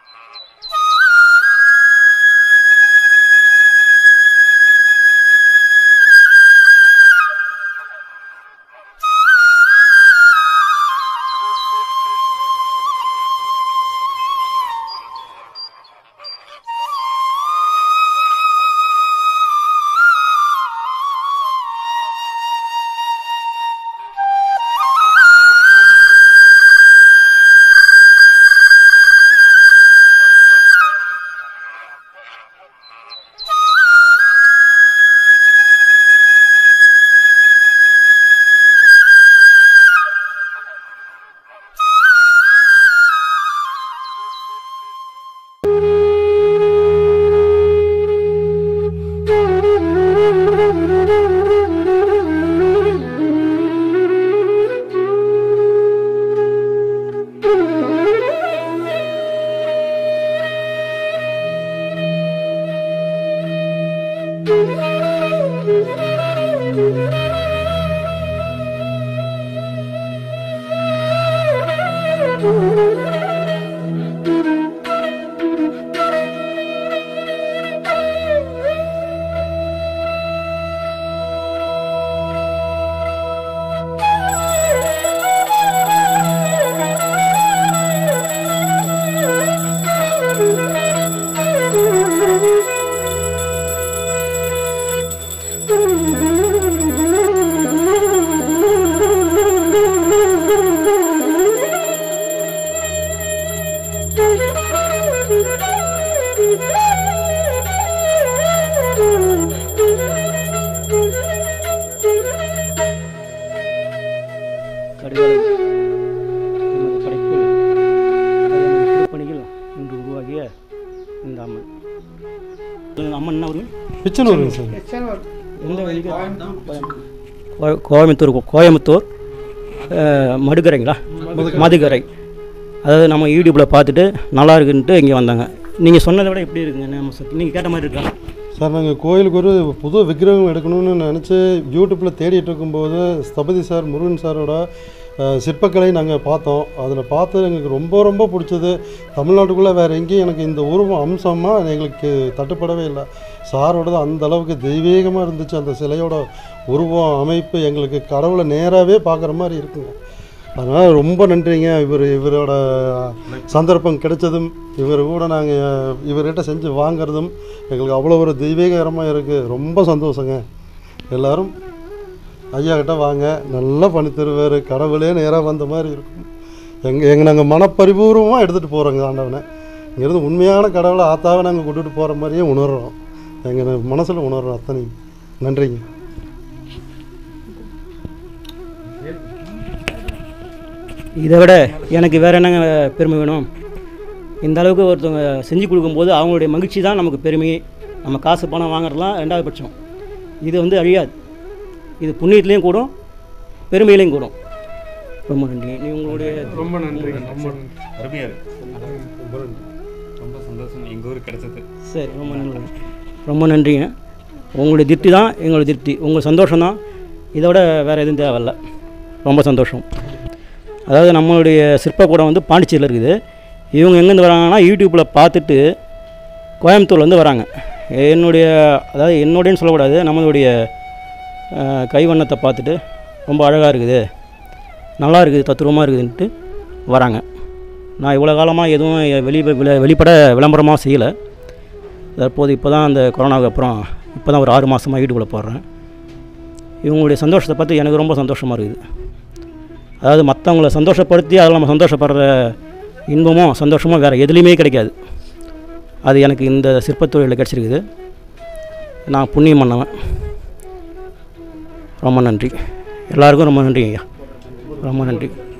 கடிகாலம் நமது படைப்பில் நமது திருப்பணியில் இன்று உருவாகிய இந்த அம்மன் இந்த அம்மன் என்ன அவர்கள் பிச்சனூருங்க சார் எந்த வழிக்கு கோ- கோயம்புத்தூர் கோயம்புத்தூர் அஹ், மடுக்கரைங்களா மதுக்கரை அதாவது நம்ம யூடியூப்பில் பார்த்துட்டு நல்லா இருக்குன்ட்டு இங்கே வந்தாங்க நீங்கள் சொன்னதை விட எப்படி இருக்குங்க நம்ம நீங்கள் கேட்ட மாதிரி இருக்கா சார் நாங்கள் கோயிலுக்கு ஒரு புது விக்கிரகம் எடுக்கணும்னு நினச்சி யூடியூப்பில் தேடிட்டு இருக்கும்போது ஸ்தபதி சார் முருகன் சாரோட அஹ், சிற்பக்கலை நாங்கள் பார்த்தோம் அதில் பார்த்து எங்களுக்கு ரொம்ப ரொம்ப பிடிச்சது தமிழ்நாட்டுக்குள்ளே வேறு எங்கேயும் எனக்கு இந்த உருவம் அம்சமாக எங்களுக்கு தட்டுப்படவே இல்லை சாரோடது அந்த அளவுக்கு தெய்வீகமாக இருந்துச்சு அந்த சிலையோட உருவம் அமைப்பு எங்களுக்கு கடவுளை நேராகவே பார்க்குற மாதிரி இருக்குங்க அதனால் ரொம்ப நன்றிங்க இவர் இவரோட சந்தர்ப்பம் கிடைச்சதும் இவர் கூட நாங்கள் இவர்கிட்ட செஞ்சு வாங்குறதும் எங்களுக்கு அவ்வளோ ஒரு தெய்வீகரமாக இருக்குது ரொம்ப சந்தோஷங்க எல்லாரும் ஐயா கிட்ட வாங்க நல்லா பண்ணி தருவார் கடவுளே நேராக வந்த மாதிரி இருக்கும் எங்கள் எங்கள் நாங்கள் மனப்பரிபூர்வமாக எடுத்துகிட்டு போகிறோங்க ஆண்டவனை இங்கேருந்து உண்மையான கடவுளை ஆத்தாவை நாங்கள் கூட்டிகிட்டு போகிற மாதிரியே உணர்கிறோம் எங்கள் மனசில் உணர்கிறோம் அத்தனை நன்றிங்க இதை விட எனக்கு வேறு என்னங்க பெருமை வேணும் இந்த அளவுக்கு ஒருத்தவங்க செஞ்சு கொடுக்கும்போது அவங்களுடைய மகிழ்ச்சி தான் நமக்கு பெருமையே நம்ம காசு பணம் வாங்குறதுலாம் ரெண்டாவது பட்சம் இது வந்து அழியாது இது புண்ணியத்துலேயும் கூடும் பெருமையிலையும் கூடும் ரொம்ப நன்றி நீ உங்களுடைய ரொம்ப நன்றி ரொம்ப நன்றி அருமையாக இருக்கு ரொம்ப சந்தோஷம் எங்கள் ஊருக்கு கிடைச்சது சரி ரொம்ப நன்றி ரொம்ப நன்றிங்க உங்களுடைய திருப்தி தான் எங்களுடைய திருப்தி உங்கள் சந்தோஷம் தான் இதோட வேறு எதுவும் தேவையில்ல ரொம்ப சந்தோஷம் அதாவது நம்மளுடைய சிற்பக்கூடம் வந்து பாண்டிச்சேரியில் இருக்குது இவங்க எங்கேருந்து வராங்கன்னா யூடியூப்பில் பார்த்துட்டு கோயம்புத்தூர்லேருந்து வராங்க என்னுடைய அதாவது என்னுடையன்னு சொல்லக்கூடாது நம்மளுடைய அஹ், கைவண்ணத்தை பார்த்துட்டு ரொம்ப அழகாக இருக்குது நல்லா இருக்குது தத்துரூபமாக இருக்குதுன்ட்டு வராங்க நான் இவ்வளோ காலமாக எதுவும் வெளி வெளி வெளிப்பட விளம்பரமாக செய்யலை தற்போது இப்போ தான் அந்த கொரோனாவுக்கு அப்புறம் இப்போ தான் ஒரு ஆறு மாதமாக யூடியூப்பில் போடுறேன் இவங்களுடைய சந்தோஷத்தை பார்த்து எனக்கு ரொம்ப சந்தோஷமாக இருக்குது அதாவது மற்றவங்கள சந்தோஷப்படுத்தி அதில் நம்ம சந்தோஷப்படுற இன்பமும் சந்தோஷமும் வேறு எதுலேயுமே கிடைக்காது அது எனக்கு இந்த சிற்பத்தொழிலில் கிடச்சிருக்குது நான் புண்ணியம் பண்ணவன் ரொம்ப நன்றி எல்லாருக்கும் ரொம்ப நன்றி ஐயா ரொம்ப நன்றி